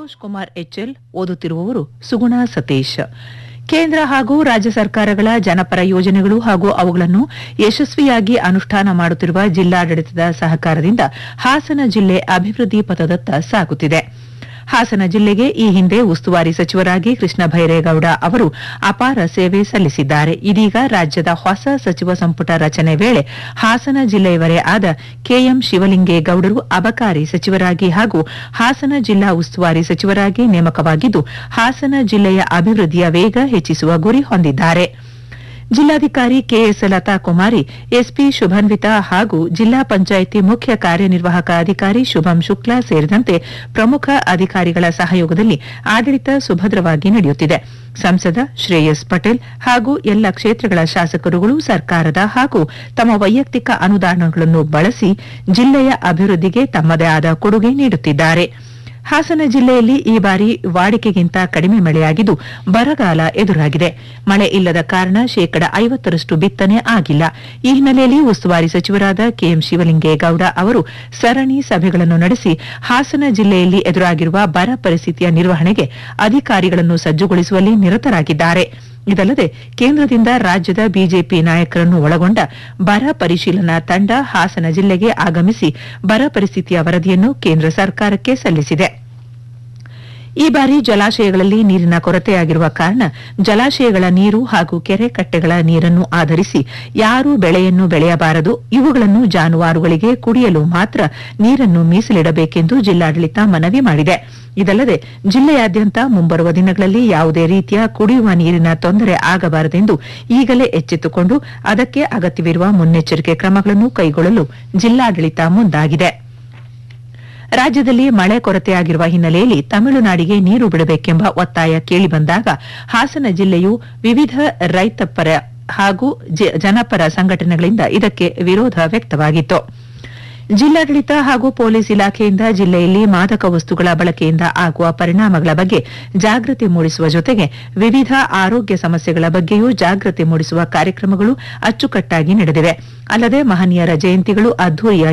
Santosh Kumar HL ಓದುತ್ತಿರುವವರು ಸುಗುಣ ಸತೀಶ್ ಕೇಂದ್ರ ಹಾಗೂ ರಾಜ್ಯ ಸರ್ಕಾರಗಳ ಜನಪರ ಯೋಜನೆಗಳು ಹಾಗೂ ಅವುಗಳನ್ನು ಯಶಸ್ವಿಯಾಗಿ ಅನುಷ್ಠಾನ ಮಾಡುತ್ತಿರುವ ಜಿಲ್ಲಾಡಳಿತದ ಸಹಕಾರದಿಂದ ಹಾಸನ ಜಿಲ್ಲೆ ಅಭಿವೃದ್ಧಿ ಪಥದತ್ತ ಸಾಗುತ್ತಿದೆ ಹಾಸನ ಜಿಲ್ಲೆಗೆ ಈ ಹಿಂದೆ ಉಸ್ತುವಾರಿ ಸಚಿವರಾಗಿ ಕೃಷ್ಣ ಭೈರೇಗೌಡ ಅವರು ಅಪಾರ ಸೇವೆ ಸಲ್ಲಿಸಿದ್ದಾರೆ ಇದೀಗ ರಾಜ್ಯದ ಹೊಸ ಸಚಿವ ಸಂಪುಟ ರಚನೆ ವೇಳೆ ಹಾಸನ ಜಿಲ್ಲೆಯವರೇ ಆದ ಕೆಎಂ ಶಿವಲಿಂಗೇಗೌಡರು ಅಬಕಾರಿ ಸಚಿವರಾಗಿ ಹಾಗೂ ಹಾಸನ ಜಿಲ್ಲಾ ಉಸ್ತುವಾರಿ ಸಚಿವರಾಗಿ ನೇಮಕವಾಗಿದ್ದು ಹಾಸನ ಜಿಲ್ಲೆಯ ಅಭಿವೃದ್ಧಿಯ ವೇಗ ಹೆಚ್ಚಿಸುವ ಗುರಿ ಹೊಂದಿದ್ದಾರೆ ಜಿಲ್ಲಾಧಿಕಾರಿ ಕೆಎಸ್ ಲತಾ ಕುಮಾರಿ ಎಸ್ಪಿ ಶುಭನ್ವಿತಾ ಹಾಗೂ ಜಿಲ್ಲಾ ಪಂಚಾಯಿತಿ ಮುಖ್ಯ ಕಾರ್ಯನಿರ್ವಾಹಕ ಅಧಿಕಾರಿ ಶುಭಂ ಶುಕ್ಲಾ ಸೇರಿದಂತೆ ಪ್ರಮುಖ ಅಧಿಕಾರಿಗಳ ಸಹಯೋಗದಲ್ಲಿ ಆಡಳಿತ ಸುಭದ್ರವಾಗಿ ನಡೆಯುತ್ತಿದೆ ಸಂಸದ ಶ್ರೇಯಸ್ ಪಟೇಲ್ ಹಾಗೂ ಎಲ್ಲ ಕ್ಷೇತ್ರಗಳ ಶಾಸಕರುಗಳು ಸರ್ಕಾರದ ಹಾಗೂ ತಮ್ಮ ವೈಯಕ್ತಿಕ ಅನುದಾನಗಳನ್ನು ಬಳಸಿ ಜಿಲ್ಲೆಯ ಅಭಿವೃದ್ಧಿಗೆ ತಮ್ಮದೇ ಆದ ಕೊಡುಗೆ ನೀಡುತ್ತಿದ್ದಾರೆ ಹಾಸನ ಜಿಲ್ಲೆಯಲ್ಲಿ ಈ ಬಾರಿ ವಾಡಿಕೆಗಿಂತ ಕಡಿಮೆ ಮಳೆಯಾಗಿದ್ದು ಬರಗಾಲ ಎದುರಾಗಿದೆ ಮಳೆ ಇಲ್ಲದ ಕಾರಣ ಶೇಕಡ ಐವತ್ತರಷ್ಟು ಬಿತ್ತನೆ ಆಗಿಲ್ಲ ಈ ಹಿನ್ನೆಲೆಯಲ್ಲಿ ಉಸ್ತುವಾರಿ ಸಚಿವರಾದ ಕೆಎಂ ಶಿವಲಿಂಗೇಗೌಡ ಅವರು ಸರಣಿ ಸಭೆಗಳನ್ನು ನಡೆಸಿ ಹಾಸನ ಜಿಲ್ಲೆಯಲ್ಲಿ ಎದುರಾಗಿರುವ ಬರ ಪರಿಸ್ಥಿತಿಯ ನಿರ್ವಹಣೆಗೆ ಅಧಿಕಾರಿಗಳನ್ನು ಸಜ್ಜುಗೊಳಿಸುವಲ್ಲಿ ನಿರತರಾಗಿದ್ದಾರೆ ಇದಲ್ಲದೆ ಕೇಂದ್ರದಿಂದ ರಾಜ್ಯದ ಬಿಜೆಪಿ ನಾಯಕರನ್ನು ಒಳಗೊಂಡ ಬರ ಪರಿಶೀಲನಾ ತಂಡ ಹಾಸನ ಜಿಲ್ಲೆಗೆ ಆಗಮಿಸಿ ಬರ ಪರಿಸ್ಥಿತಿಯ ವರದಿಯನ್ನು ಕೇಂದ್ರ ಸರ್ಕಾರಕ್ಕೆ ಸಲ್ಲಿಸಿದೆ ಈ ಬಾರಿ ಜಲಾಶಯಗಳಲ್ಲಿ ನೀರಿನ ಕೊರತೆಯಾಗಿರುವ ಕಾರಣ ಜಲಾಶಯಗಳ ನೀರು ಹಾಗೂ ಕೆರೆ ಕಟ್ಟೆಗಳ ನೀರನ್ನು ಆಧರಿಸಿ ಯಾರೂ ಬೆಳೆಯನ್ನು ಬೆಳೆಯಬಾರದು ಇವುಗಳನ್ನು ಜಾನುವಾರುಗಳಿಗೆ ಕುಡಿಯಲು ಮಾತ್ರ ನೀರನ್ನು ಮೀಸಲಿಡಬೇಕೆಂದು ಜಿಲ್ಲಾಡಳಿತ ಮನವಿ ಮಾಡಿದೆ ಇದಲ್ಲದೆ ಜಿಲ್ಲೆಯಾದ್ಯಂತ ಮುಂಬರುವ ದಿನಗಳಲ್ಲಿ ಯಾವುದೇ ರೀತಿಯ ಕುಡಿಯುವ ನೀರಿನ ತೊಂದರೆ ಆಗಬಾರದೆಂದು ಈಗಲೇ ಎಚ್ಚೆತ್ತುಕೊಂಡು ಅದಕ್ಕೆ ಅಗತ್ಯವಿರುವ ಮುನ್ನೆಚ್ಚರಿಕೆ ಕ್ರಮಗಳನ್ನು ಕೈಗೊಳ್ಳಲು ಜಿಲ್ಲಾಡಳಿತ ಮುಂದಾಗಿದೆ ರಾಜ್ಯದಲ್ಲಿ ಮಳೆ ಕೊರತೆಯಾಗಿರುವ ಹಿನ್ನೆಲೆಯಲ್ಲಿ ತಮಿಳುನಾಡಿಗೆ ನೀರು ಬಿಡಬೇಕೆಂಬ ಒತ್ತಾಯ ಕೇಳಿಬಂದಾಗ ಹಾಸನ ಜಿಲ್ಲೆಯು ವಿವಿಧ ರೈತಪರ ಹಾಗೂ ಜ- ಜನಪರ ಸಂಘಟನೆಗಳಿಂದ ಇದಕ್ಕೆ ವಿರೋಧ ವ್ಯಕ್ತವಾಗಿತ್ತು ಜಿಲ್ಲಾಡಳಿತ ಹಾಗೂ ಪೊಲೀಸ್ ಇಲಾಖೆಯಿಂದ ಜಿಲ್ಲೆಯಲ್ಲಿ ಮಾದಕ ವಸ್ತುಗಳ ಬಳಕೆಯಿಂದ ಆಗುವ ಪರಿಣಾಮಗಳ ಬಗ್ಗೆ ಜಾಗೃತಿ ಮೂಡಿಸುವ ಜೊತೆಗೆ ವಿವಿಧ ಆರೋಗ್ಯ ಸಮಸ್ಯೆಗಳ ಬಗ್ಗೆಯೂ ಜಾಗೃತಿ ಮೂಡಿಸುವ ಕಾರ್ಯಕ್ರಮಗಳು ಅಚ್ಚುಕಟ್ಟಾಗಿ ನಡೆದಿವೆ ಅಲ್ಲದೆ ಮಹನೀಯರ ಜಯಂತಿಗಳು ಅದ್ದೂರಿಯಾಗಿ